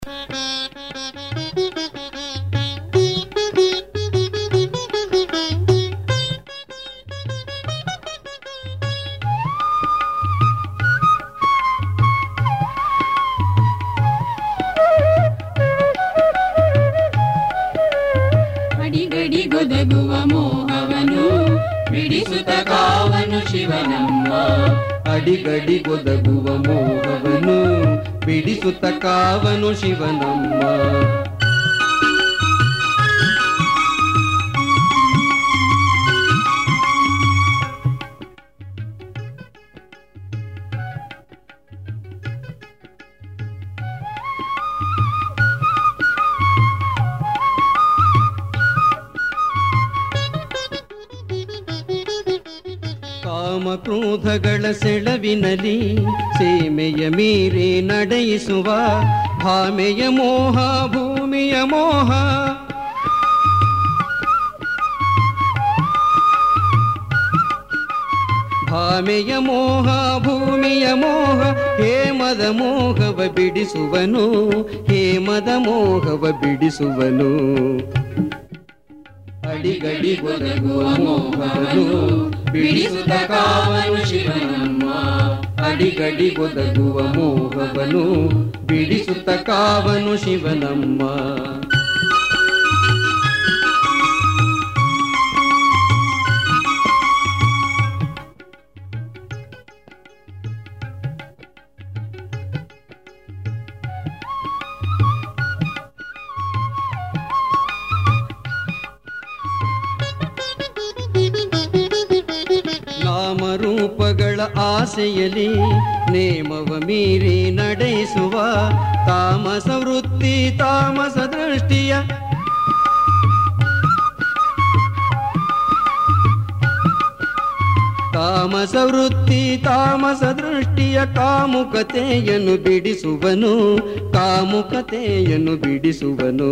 ಅಡಿಗಡಿಗೊದಗುವ ಮೋಹವನು ಬಿಡಿಸುತ್ತ ಕಾವನು ಶಿವನಮ್ಮ ಅಡಿಗಡಿಗೊದಗುವ ಮೋಹವನು ಬಿಡಿಸುತ್ತ ಕಾವನು ಶಿವನಮ್ಮ ಕಾಮಕ್ರೋಧಗಳ ಸೆಳವಿನಲಿ ಸೀಮೆಯ ಮೀರಿ ನಡೆಯಿಸುವ ಭಾಮೆಯ ಮೋಹ ಭೂಮಿಯ ಮೋಹ ಭಾಮೆಯ ಮೋಹ ಭೂಮಿಯ ಮೋಹ ಹೇಮದ ಮೋಹವ ಬಿಡಿಸುವನು ಹೇಮದ ಮೋಹವ ಬಿಡಿಸುವನು ಅಡಿಗಡಿಗೊದಗುವ ಮೋಹವನು ಬಿಡಿಸುತ್ತ ಕಾವನು ಶಿವನಮ್ಮ ಅಡಿಗಡಿಗೊದಗುವ ಮೋಹವನು ಬಿಡಿಸುತ್ತ ಕಾವನು ಶಿವನಮ್ಮ ನಾಮರೂಪಗಳ ಆಸೆಯಲಿ ನೇಮವ ಮೀರಿ ನಡೆಸುವ ತಾಮಸ ವೃತ್ತಿ ತಾಮಸ ದೃಷ್ಟಿಯ ತಾಮಸ ವೃತ್ತಿ ತಾಮಸ ದೃಷ್ಟಿಯ ಕಾಮುಕತೆಯನ್ನು ಬಿಡಿಸುವನು ಕಾಮುಕತೆಯನ್ನು ಬಿಡಿಸುವನು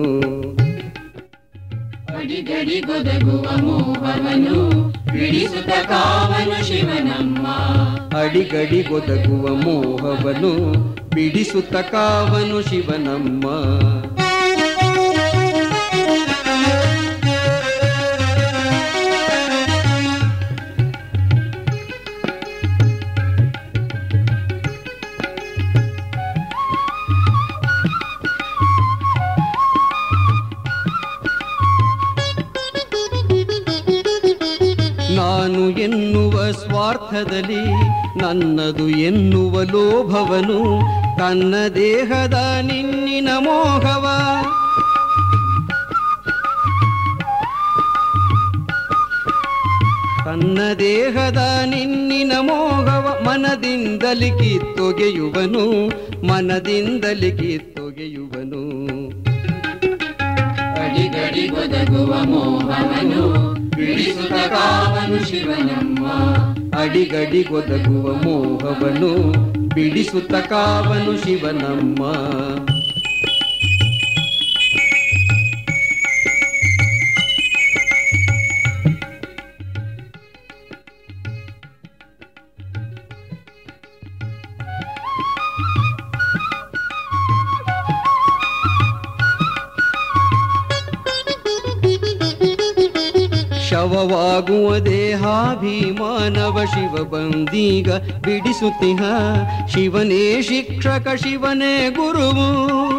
ಅಡಿಗಡಿಗೊದಗುವ ಮೋಹವನು ಬಿಡಿಸುತ್ತ ಕಾವನು ಶಿವನಮ್ಮ ಅಡಿಗಡಿಗೊದಗುವ ಮೋಹವನು ಬಿಡಿಸುತ್ತ ಕಾವನು ಶಿವನಮ್ಮ ನಾನು ಎನ್ನುವ ಸ್ವಾರ್ಥದಲ್ಲಿ ನನ್ನದು ಎನ್ನುವ ಲೋಭವನು ತನ್ನ ದೇಹದ ನಿನ್ನಿನ ಮೋಹವ ತನ್ನ ದೇಹದ ನಿನ್ನಿನ ಮೋಹವ ಮನದಿಂದಲಿ ಕಿತ್ತೊಗೆಯುವನು ಮನದಿಂದಲಿ ಕಿತ್ತೊಗೆಯುವನು ಅಡಿಗಡಿಗೊದಗುವ ಮೋಹವನು ಬಿಡಿಸುತ್ತ ಕಾವನು ಶಿವನಮ್ಮ ಅಡಿಗಡಿಗೊದಗುವ ಮೋಹವನು ಬಿಡಿಸುತ್ತ ಕಾವನು ಶಿವನಮ್ಮ ಶವವಾಗುವ ದೇಹಾಭಿಮಾನವ ಶಿವ ಬಂದೀಗ ಬಿಡಿಸುತ್ತಿಹ ಶಿವನೇ ಶಿಕ್ಷಕ ಶಿವನೇ ಗುರುವು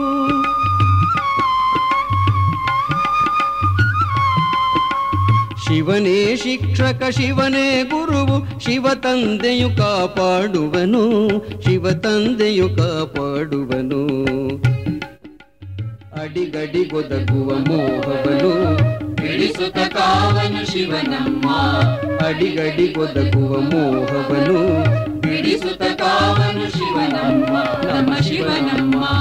ಶಿವನೇ ಶಿಕ್ಷಕ ಶಿವನೇ ಗುರುವು ಶಿವ ತಂದೆಯು ಕಾಪಾಡುವನು ಶಿವ ತಂದೆಯು ಕಾಪಾಡುವನು ಅಡಿಗಡಿಗೊದಗುವ ಮೋಹವನು ಬಿಡಿಸುತ್ತ ಕಾವನು ಶಿವನಮ್ಮ ಅಡಿಗಡಿಗೊದಗುವ ಮೋಹವನು ಬಿಡಿಸುತ್ತ ಕಾವನು ಶಿವನಮ್ಮ ನಮ್ಮ ಶಿವನಮ್ಮ